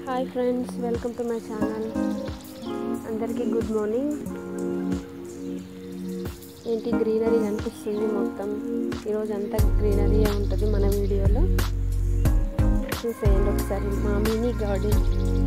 hi friends welcome to my channel అందరికీ good morning ఏంటి greenery కనిపిస్తుంది మొత్తం ఈరోజు అంతా గ్రీనరీ ఉంటుంది మన వీడియోలో చూసేయండి ఒకసారి మా మినీ గార్డెన్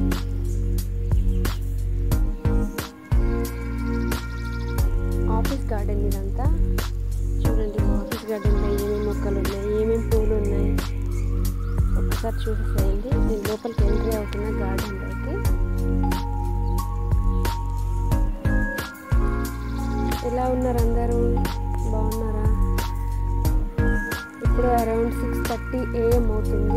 ఆఫీస్ గార్డెన్ ఇదంతా చూడండి మా ఆఫీస్ గార్డెన్లో ఏమేమి మొక్కలు ఉన్నాయి ఏమేమి పూలు ఉన్నాయి ఒకసారి చూసేసేయండి నేను లోపలికి ఎంట్రీ అవుతున్న గార్డెన్లోకి ఎలా ఉన్నారు అందరూ బాగున్నారా ఇప్పుడు అరౌండ్ సిక్స్ థర్టీ ఏఎం అవుతుంది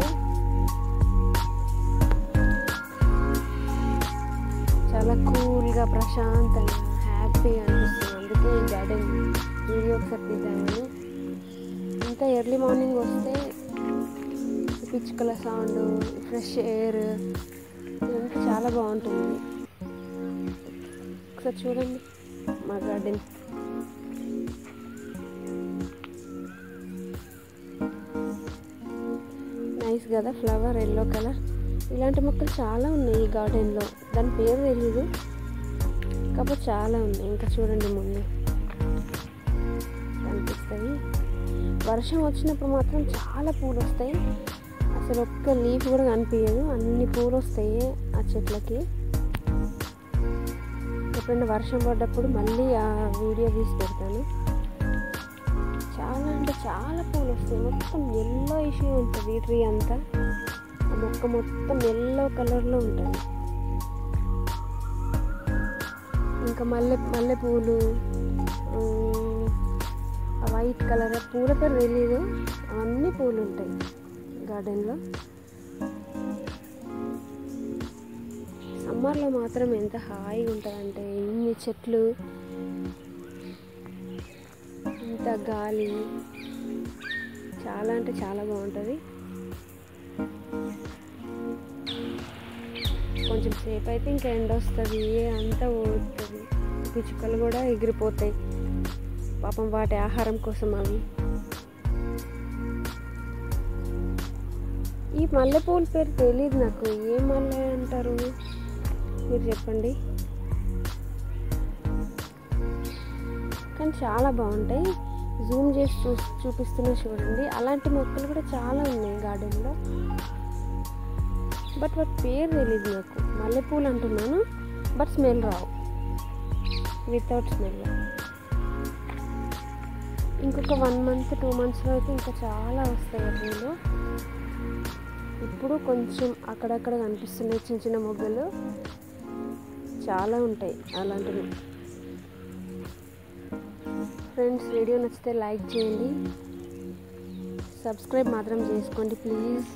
చాలా కూల్గా ప్రశాంతంగా హ్యాపీగా అనిపిస్తుంది అందుకే ఈ గార్డెన్ వీడియో ఒకసారి తీద్దామని ఇంత ఎర్లీ మార్నింగ్ వస్తే పిచ్చుకల సౌండ్ ఫ్రెష్ ఎయిర్ ఇదంతా చాలా బాగుంటుంది ఒకసారి చూడండి మా గార్డెన్ నైస్ కదా ఫ్లవర్ ఎల్లో కలర్ ఇలాంటి మొక్కలు చాలా ఉన్నాయి ఈ గార్డెన్లో దాని పేరు తెలీదు కాకపోతే చాలా ఉన్నాయి ఇంకా చూడండి ముందు కనిపిస్తాయి వర్షం వచ్చినప్పుడు మాత్రం చాలా పూలు వస్తాయి అసలు ఒక్క లీఫ్ కూడా కనిపించదు అన్ని పూలు వస్తాయి ఆ చెట్లకి ఎప్పుడైనా వర్షం పడ్డప్పుడు మళ్ళీ ఆ వీడియో తీసి పెడతాను చాలా అంటే చాలా పూలు వస్తాయి మొత్తం ఎల్లో ఇష్యూ ఉంటుంది ఈ ట్రీ అంతా ఆ మొక్క మొత్తం ఎల్లో కలర్లో ఉంటుంది ఇంకా మల్లె మల్లె పూలు వైట్ కలర్ పూల పేరు తెలీదు అవన్నీ పూలు ఉంటాయి గార్డెన్లో సమ్మర్లో మాత్రం ఎంత హాయిగా ఉంటుందంటే ఇన్ని చెట్లు ఇంత గాలి చాలా అంటే చాలా బాగుంటుంది కొంచెం సేపు అయితే ఇంకా ఎండ వస్తుంది అంతా ఊడుతుంది పిచ్చుకలు కూడా ఎగిరిపోతాయి పాపం వాటి ఆహారం కోసం అవి ఈ మల్లెపూల పేరు తెలియదు నాకు ఏ మల్లె అంటారు మీరు చెప్పండి కానీ చాలా బాగుంటాయి జూమ్ చేసి చూ చూపిస్తున్నా చూడండి అలాంటి మొక్కలు కూడా చాలా ఉన్నాయి గార్డెన్లో బట్ వాటి పేరు తెలియదు నాకు మల్లెపూలు అంటున్నాను బట్ స్మెల్ రావు వితౌట్ స్మెల్ ఇంకొక వన్ మంత్ టూ మంత్స్లో అయితే ఇంకా చాలా వస్తాయి పూలు ఇప్పుడు కొంచెం అక్కడక్కడ కనిపిస్తున్నాయి చిన్న చిన్న మొగ్గలు చాలా ఉంటాయి అలాంటివి ఫ్రెండ్స్ వీడియో నచ్చితే లైక్ చేయండి సబ్స్క్రైబ్ మాత్రం చేసుకోండి ప్లీజ్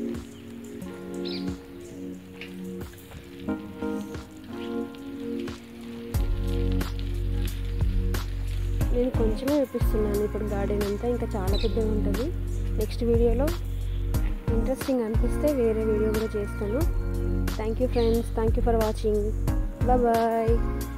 నేను కొంచెమే చూపిస్తున్నాను ఇప్పుడు గార్డెన్ అంతా ఇంకా చాలా పెద్దగా ఉంటుంది నెక్స్ట్ వీడియోలో ఇంట్రెస్టింగ్ అనిపిస్తే వేరే వీడియో కూడా చేస్తాను thank you friends thank you for watching bye